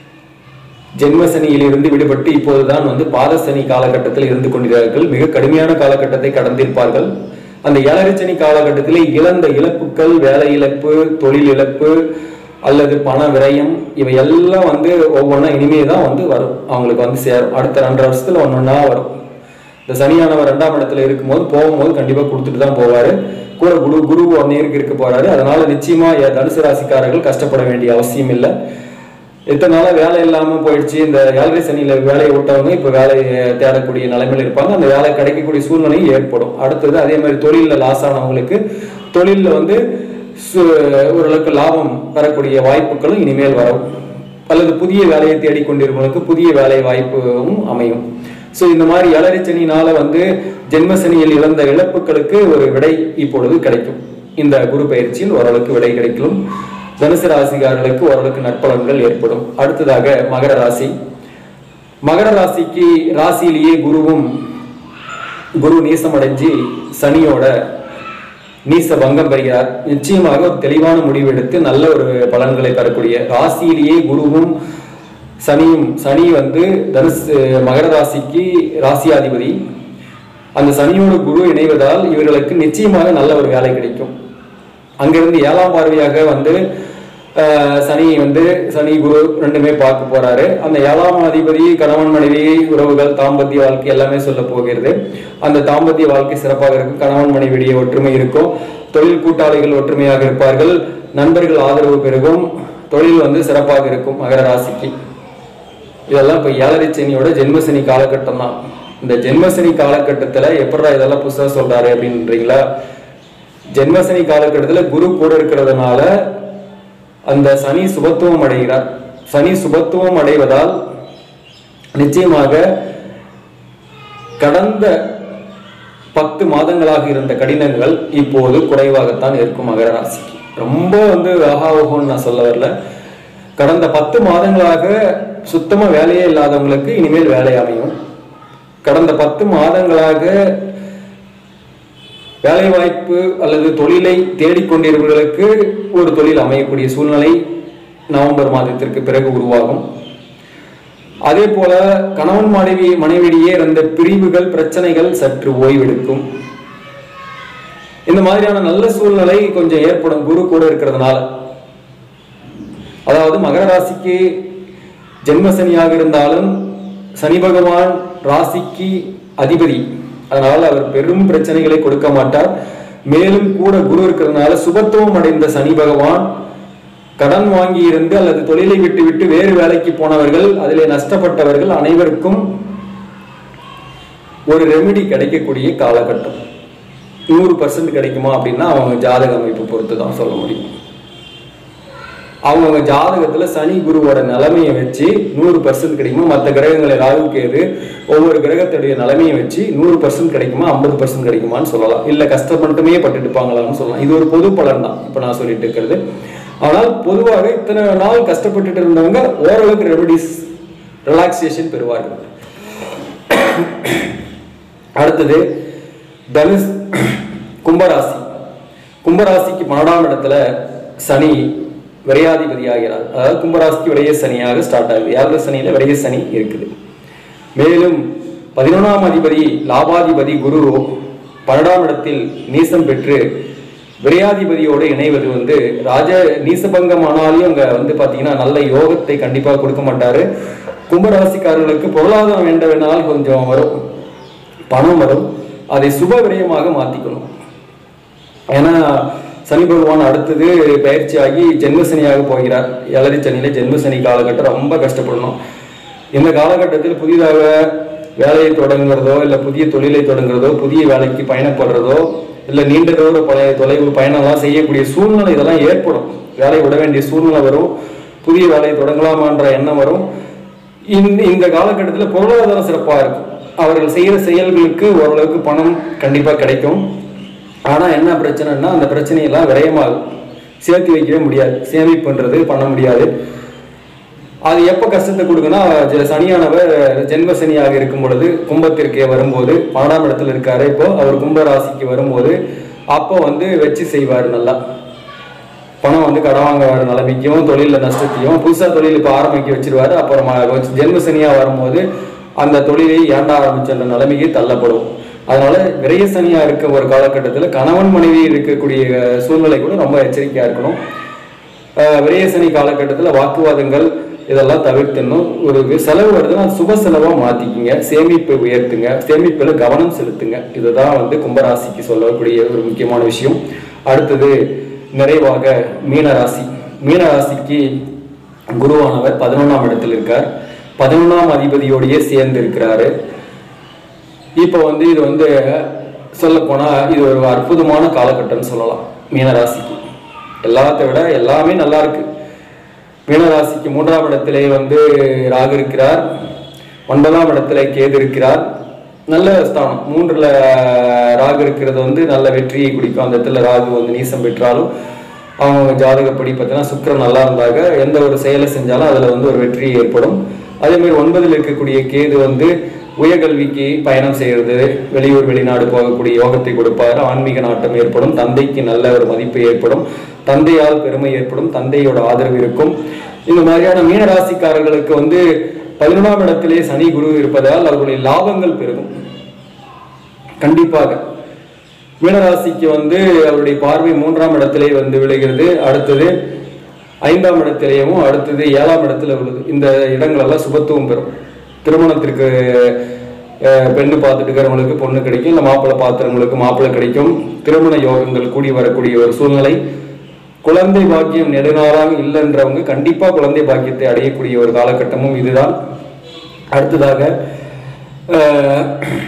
ஜென்மசனியிலிருந்து விடுபட்டு இப்போதுதான் வந்து பாதசனி காலகட்டத்தில் இருந்து கொண்டிருக்கிறார்கள் மிக கடுமையான காலகட்டத்தை கடந்திருப்பார்கள் அந்த ஏழரை சனி காலகட்டத்தில் இழந்த இழப்புகள் வேலை இழப்பு தொழில் இழப்பு அல்லது பண விரயம் இவை எல்லாம் வந்து ஒவ்வொன்றா இனிமே தான் வந்து வரும் அவங்களுக்கு வந்து சேரும் அடுத்த ரெண்டரை வருஷத்துல ஒன்னொன்னா வரும் இந்த சனியானவர் ரெண்டாம் இடத்துல இருக்கும்போது போகும்போது கண்டிப்பா கொடுத்துட்டு தான் போவாரு கூட குரு குரு ஒன் இயருக்கு இருக்க போறாரு அதனால நிச்சயமா எ- தனுசு ராசிக்காரர்கள் கஷ்டப்பட வேண்டிய அவசியம் இல்லை இத்தனை நாளா வேலை இல்லாம போயிடுச்சு இந்த ஏழரை சனியில வேலையை விட்டவங்க இப்ப வேலையை தேடக்கூடிய நிலைமையில இருப்பாங்க அந்த வேலை கிடைக்கக்கூடிய சூழ்நிலை ஏற்படும் அடுத்தது அதே மாதிரி தொழில்ல லாஸ் ஆனவங்களுக்கு தொழில்ல வந்து சு- ஓரளவுக்கு லாபம் பெறக்கூடிய வாய்ப்புகளும் இனிமேல் வரும் அல்லது புதிய வேலையை தேடிக்கொண்டிருப்பவங்களுக்கு புதிய வேலை வாய்ப்பும் அமையும் ஸோ இந்த மாதிரி ஏழரை சனினால வந்து ஜென்மசனியில் இழந்த இழப்புகளுக்கு ஒரு விடை இப்பொழுது கிடைக்கும் இந்த குரு பயிற்சியில் ஓரளவுக்கு விடை கிடைக்கும் தனுசு ராசிக்காரர்களுக்கு ஓரளவுக்கு நற்பலன்கள் ஏற்படும் அடுத்ததாக மகர ராசி மகர ராசிக்கு ராசியிலேயே குருவும் குரு நீசமடைஞ்சு சனியோட நீச பங்கம் பெறுகிறார் நிச்சயமாக ஒரு தெளிவான முடிவு எடுத்து நல்ல ஒரு பலன்களை பெறக்கூடிய ராசியிலேயே குருவும் சனியும் சனி வந்து தனுசு மகர ராசிக்கு ராசியாதிபதி அந்த சனியோட குரு இணைவதால் இவர்களுக்கு நிச்சயமாக நல்ல ஒரு வேலை கிடைக்கும் அங்கிருந்து ஏழாம் பார்வையாக வந்து அஹ், சனி வந்து சனி குரு ரெண்டுமே பார்க்க போறாரு அந்த ஏழாம் அதிபதி கணவன் மனைவி உறவுகள் தாம்பத்திய வாழ்க்கை எல்லாமே சொல்ல போகிறது அந்த தாம்பத்திய வாழ்க்கை சிறப்பாக இருக்கும் கணவன் மனைவியுடைய ஒற்றுமை இருக்கும் தொழில் கூட்டாளிகள் ஒற்றுமையாக இருப்பார்கள் நண்பர்கள் ஆதரவு பெருகும் தொழில் வந்து சிறப்பாக இருக்கும் மகர ராசிக்கு இதெல்லாம் இப்போ ஏழரை சனியோட ஜென்மசனி காலகட்டம் தான் இந்த ஜென்மசனி காலகட்டத்துல எப்படா இதெல்லாம் புதுசா சொல்றாரு அப்படின்றீங்களா ஜென்மசனி காலகட்டத்துல குரு கூட இருக்கிறதுனால அந்த சனி சுபத்துவம் அடைகிறார் சனி சுபத்துவம் அடைவதால் நிச்சயமாக கடந்த பத்து மாதங்களாக இருந்த கடினங்கள் இப்போது குறைவாகத்தான் இருக்கும் மகர ராசிக்கு ரொம்ப வந்து ஆகாவோகம்னு நான் சொல்ல வரல கடந்த பத்து மாதங்களாக சுத்தமா வேலையே இல்லாதவங்களுக்கு இனிமேல் வேலை அமையும் கடந்த பத்து மாதங்களாக வேலை வாய்ப்பு அல்லது தொழிலை தேடிக்கொண்டிருப்பவர்களுக்கு ஒரு தொழில் அமையக்கூடிய சூழ்நிலை நவம்பர் மாதத்திற்கு பிறகு உருவாகும் அதே போல கணவன் மனைவி மனைவியிடையே இருந்த பிரிவுகள் பிரச்சனைகள் சற்று ஓய்வெடுக்கும் இந்த மாதிரியான நல்ல சூழ்நிலை கொஞ்சம் ஏற்படும் குரு கூட இருக்கிறதுனால அதாவது மகர ராசிக்கு ஜென்மசனியாக இருந்தாலும் சனி பகவான் ராசிக்கு அதிபதி அதனால அவர் பெரும் பிரச்சனைகளை கொடுக்க மாட்டார் மேலும் கூட குரு இருக்கிறதுனால சுபத்துவம் அடைந்த சனி பகவான் கடன் வாங்கி இருந்து அல்லது தொழிலை விட்டு விட்டு வேறு வேலைக்கு போனவர்கள் அதிலே நஷ்டப்பட்டவர்கள் அனைவருக்கும் ஒரு ரெமெடி கிடைக்கக்கூடிய காலகட்டம் நூறு பர்சன்ட் கிடைக்குமா அப்படின்னா அவங்க ஜாதக அமைப்பு பொறுத்து தான் சொல்ல முடியும் அவங்கவுங்க ஜாதகத்துல சனி குருவோட நிலைமையை வச்சு நூறு பர்சன்ட் கிடைக்குமா மற்ற கிரகங்களை ராகு கேது ஒவ்வொரு கிரகத்துடைய நிலைமையை வச்சு நூறு பர்சன்ட் கிடைக்குமா ஐம்பது பர்சன்ட் கிடைக்குமான்னு சொல்லலாம் இல்ல கஷ்டப்பட்டுமே பட்டுட்டு இருப்பாங்களான்னு சொல்லலாம் இது ஒரு பொது பலன் தான் இப்ப நான் சொல்லிட்டு இருக்கிறது ஆனால் பொதுவாக இத்தனை நாள் கஷ்டப்பட்டுட்டு இருந்தவங்க ஓரளவுக்கு ரெமடிஸ் ரிலாக்ஸேஷன் பெறுவார்கள் அடுத்தது தனுஷ் கும்பராசி கும்பராசிக்கு பன்னெண்டாம் இடத்துல சனி விரையாதிபதி ஆகிறார் அதாவது கும்பராசிக்கு விரைய சனியாக ஸ்டார்ட் ஆகுது ஏழரை சனியில விரைய சனி இருக்குது மேலும் பதினொன்றாம் அதிபதி லாபாதிபதி குரு பன்னெண்டாம் இடத்தில் நீசம் பெற்று விரையாதிபதியோடு இணைவது வந்து ராஜ நீசபங்கம் ஆனாலும் அங்க வந்து பாத்தீங்கன்னா நல்ல யோகத்தை கண்டிப்பா கொடுக்க மாட்டாரு கும்பராசிக்காரர்களுக்கு பொருளாதாரம் வேண்டவனால் கொஞ்சம் வரும் பணம் வரும் அதை சுப விரயமாக மாத்திக்கணும் ஏன்னா சனி பகவான் அடுத்தது பயிற்சியாகி ஜென்மசனியாக போகிறார் ஏழரை சனியில ஜென்மசனி காலகட்டம் ரொம்ப கஷ்டப்படணும் இந்த காலகட்டத்தில் புதிதாக வேலையை தொடங்குறதோ இல்லை புதிய தொழிலை தொடங்குறதோ புதிய வேலைக்கு பயணப்படுறதோ இல்லை நீண்ட தூர பழைய தொலைவு பயணம்லாம் செய்யக்கூடிய சூழ்நிலை இதெல்லாம் ஏற்படும் வேலையை விட வேண்டிய சூழ்நிலை வரும் புதிய வேலையை தொடங்கலாமான்ற எண்ணம் வரும் இந்த இந்த காலகட்டத்தில் பொருளாதாரம் சிறப்பாக இருக்கும் அவர்கள் செய்கிற செயல்களுக்கு ஓரளவுக்கு பணம் கண்டிப்பாக கிடைக்கும் ஆனால் என்ன பிரச்சனைன்னா அந்த பிரச்சனையெல்லாம் விரயமாகும் சேர்த்து வைக்கவே முடியாது சேமிப்புன்றது பண்ண முடியாது அது எப்போ கஷ்டத்தை கொடுக்குன்னா ஜ- சனியானவர் ஜென்ம சனியாக இருக்கும் பொழுது கும்பத்திற்கே வரும்போது பன்னெண்டாம் இடத்துல இருக்காரு இப்போ அவர் கும்ப ராசிக்கு வரும்போது அப்போ வந்து வச்சு செய்வார் நல்லா பணம் வந்து கடன் வாங்க வர நிலைமைக்கும் தொழிலில் நஷ்டத்தையும் புதுசாக தொழில் இப்போ ஆரம்பிக்க வச்சிருவாரு அப்புறம் ஜென்ம சனியாக வரும்போது அந்த தொழிலை ஏண்ட ஆரம்பிச்ச நிலைமைக்கு தள்ளப்படும் அதனால விரைய சனியா இருக்க ஒரு காலகட்டத்தில் கணவன் மனைவி இருக்கக்கூடிய சூழ்நிலை கூட ரொம்ப எச்சரிக்கையா இருக்கணும் ஆஹ் விரைய சனி காலகட்டத்தில் வாக்குவாதங்கள் இதெல்லாம் தவிர்த்துணும் ஒரு வி- செலவு வருதுன்னா அது சுப செலவா மாத்திக்கிங்க சேமிப்பை உயர்த்துங்க சேமிப்புல கவனம் செலுத்துங்க இதுதான் வந்து கும்பராசிக்கு சொல்லக்கூடிய ஒரு முக்கியமான விஷயம் அடுத்தது நிறைவாக மீனராசி மீனராசிக்கு குருவானவர் பதினொன்றாம் இடத்தில் இருக்கார் பதினொன்றாம் அதிபதியோடயே சேர்ந்து இருக்கிறாரு இப்போ வந்து இது வந்து சொல்ல போனா இது ஒரு அற்புதமான காலகட்டம்னு சொல்லலாம் மீனராசிக்கு எல்லாத்தை விட எல்லாமே நல்லா இருக்கு மீனராசிக்கு மூன்றாம் இடத்திலே வந்து ராகு இருக்கிறார் ஒன்பதாம் இடத்திலே கேது இருக்கிறார் நல்ல ஸ்தானம் மூன்றுல ராகு இருக்கிறது வந்து நல்ல வெற்றியை குடிக்கும் அந்த இடத்துல ராகு வந்து நீசம் பெற்றாலும் அவங்க ஜாதகப்படி பார்த்தீங்கன்னா சுக்கிரன் நல்லா இருந்தாங்க எந்த ஒரு செயலை செஞ்சாலும் அதுல வந்து ஒரு வெற்றி ஏற்படும் அதே மாதிரி ஒன்பதில் இருக்கக்கூடிய கேது வந்து உயர்கல்விக்கு பயணம் செய்யறது வெளியூர் வெளிநாடு போகக்கூடிய யோகத்தை கொடுப்பாரு ஆன்மீக நாட்டம் ஏற்படும் தந்தைக்கு நல்ல ஒரு மதிப்பு ஏற்படும் தந்தையால் பெருமை ஏற்படும் தந்தையோட ஆதரவு இருக்கும் இந்த மாதிரியான மீனராசிக்காரர்களுக்கு வந்து பதினொன்றாம் இடத்திலே சனி குரு இருப்பதால் அவர்களுடைய லாபங்கள் பெருகும் கண்டிப்பாக மீனராசிக்கு வந்து அவருடைய பார்வை மூன்றாம் இடத்திலே வந்து விழுகிறது அடுத்தது ஐந்தாம் இடத்திலேயும் அடுத்தது ஏழாம் இடத்துல விழுது இந்த இடங்கள் எல்லாம் சுபத்துவம் பெறும் திருமணத்திற்கு அஹ், பெண்ணு பார்த்துட்டு இருக்கிறவங்களுக்கு பொண்ணு கிடைக்கும் இல்லை மாப்பிள்ளை பார்த்துறவங்களுக்கு மாப்பிள்ளை கிடைக்கும் திருமண யோகங்கள் கூடி வரக்கூடிய ஒரு சூழ்நிலை குழந்தை பாக்கியம் நெடுநாளாக இல்லைன்றவங்க கண்டிப்பா குழந்தை பாக்கியத்தை அடையக்கூடிய ஒரு காலகட்டமும் இதுதான் அடுத்ததாக அஹ்,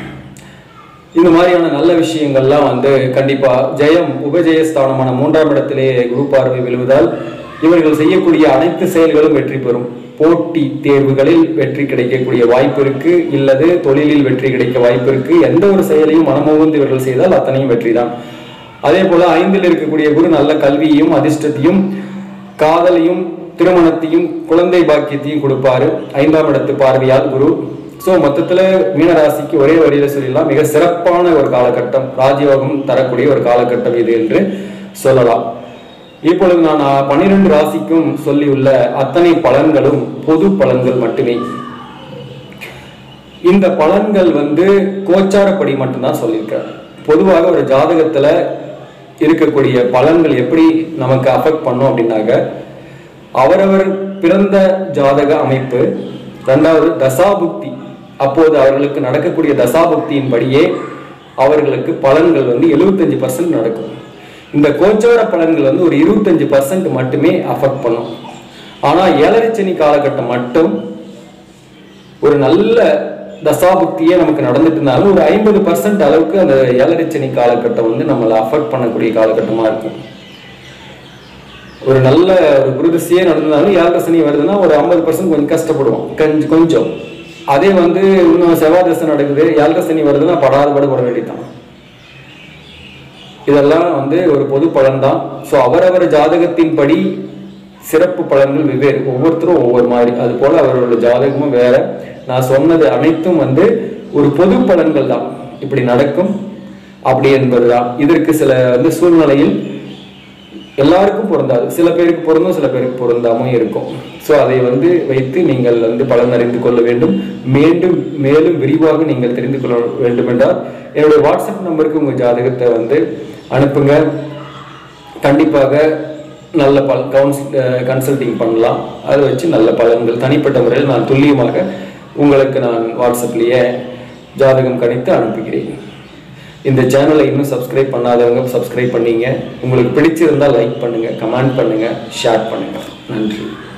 இந்த மாதிரியான நல்ல விஷயங்கள்லாம் வந்து கண்டிப்பா ஜெயம் உபஜெயஸ்தானமான மூன்றாம் இடத்திலே குரு பார்வை விழுவதால் இவர்கள் செய்யக்கூடிய அனைத்து செயல்களும் வெற்றி பெறும் போட்டி தேர்வுகளில் வெற்றி கிடைக்கக்கூடிய வாய்ப்பு இருக்கு இல்லது தொழிலில் வெற்றி கிடைக்க வாய்ப்பு இருக்கு எந்த ஒரு செயலையும் மனமுகந்து இவர்கள் செய்தால் அத்தனையும் வெற்றிதான் அதே போல ஐந்தில் இருக்கக்கூடிய குரு நல்ல கல்வியையும் அதிர்ஷ்டத்தையும் காதலையும் திருமணத்தையும் குழந்தை பாக்கியத்தையும் கொடுப்பாரு ஐந்தாம் இடத்து பார்வையால் குரு சோ மொத்தத்துல மீனராசிக்கு ஒரே வரியில சொல்லிடலாம் மிக சிறப்பான ஒரு காலகட்டம் ராஜயோகம் தரக்கூடிய ஒரு காலகட்டம் இது என்று சொல்லலாம் இப்பொழுது நான் பன்னிரண்டு ராசிக்கும் சொல்லியுள்ள அத்தனை பலன்களும் பொது பலன்கள் மட்டுமே இந்த பலன்கள் வந்து கோச்சாரப்படி மட்டும்தான் சொல்லியிருக்கிறேன் பொதுவாக ஒரு ஜாதகத்துல இருக்கக்கூடிய பலன்கள் எப்படி நமக்கு அஃபெக்ட் பண்ணும் அப்படின்னாக்க அவரவர் பிறந்த ஜாதக அமைப்பு ரெண்டாவது தசாபுக்தி அப்போது அவர்களுக்கு நடக்கக்கூடிய தசாபுக்தியின் படியே அவர்களுக்கு பலன்கள் வந்து 75% பர்சன்ட் நடக்கும் இந்த கோச்சார பலன்கள் வந்து ஒரு இருபத்தஞ்சு பர்சன்ட் மட்டுமே அஃபெக்ட் பண்ணும் ஆனா ஏழரைச்சனி காலகட்டம் மட்டும் ஒரு நல்ல தசாபுக்தியே நமக்கு நடந்துட்டு இருந்தாலும் ஒரு ஐம்பது பர்சன்ட் அளவுக்கு அந்த ஏழரைச்சனி காலகட்டம் வந்து நம்மளை அஃபெக்ட் பண்ணக்கூடிய காலகட்டமா இருக்கும் ஒரு நல்ல ஒரு குருதிசையே நடந்தாலும் ஏழரை சனி வருதுன்னா ஒரு ஐம்பது பர்சன்ட் கொஞ்சம் கஷ்டப்படுவோம் கொஞ்சம் கொஞ்சம் அதே வந்து இன்னும் செவ்வாய் தசை நடக்குது ஏழரை சனி வருதுன்னா படாத பாடுபட வேண்டியதுதான் இதெல்லாம் வந்து ஒரு பொது பலன் தான் ஸோ அவரவர் ஜாதகத்தின் படி சிறப்பு பலன்கள் வெவ்வேறு ஒவ்வொருத்தரும் ஒவ்வொரு மாதிரி அது போல அவரோட ஜாதகமும் வேற நான் சொன்னது அனைத்தும் வந்து ஒரு பொது பலன்கள் தான் இப்படி நடக்கும் அப்படி என்பதுதான் இதற்கு சில வந்து சூழ்நிலையில் எல்லாருக்கும் பொருந்தாது சில பேருக்கு பொருந்தும் சில பேருக்கு பொருந்தாமல் இருக்கும் ஸோ அதை வந்து வைத்து நீங்கள் வந்து பலன் அறிந்து கொள்ள வேண்டும் மீண்டும் மேலும் விரிவாக நீங்கள் தெரிந்து கொள்ள வேண்டும் என்றால் என்னுடைய வாட்ஸ்அப் நம்பருக்கு உங்கள் ஜாதகத்தை வந்து அனுப்புங்க கண்டிப்பாக நல்ல பல் கவுன்சில் கன்சல்டிங் பண்ணலாம் அதை வச்சு நல்ல பலன்கள் தனிப்பட்ட முறையில் நான் துல்லியமாக உங்களுக்கு நான் வாட்ஸ்அப்லேயே ஜாதகம் கணித்து அனுப்புகிறேன் இந்த சேனலை இன்னும் சப்ஸ்கிரைப் பண்ணாதவங்க சப்ஸ்கிரைப் பண்ணீங்க உங்களுக்கு பிடிச்சிருந்தா லைக் பண்ணுங்க கமெண்ட் பண்ணுங்க ஷேர் பண்ணுங்க நன்றி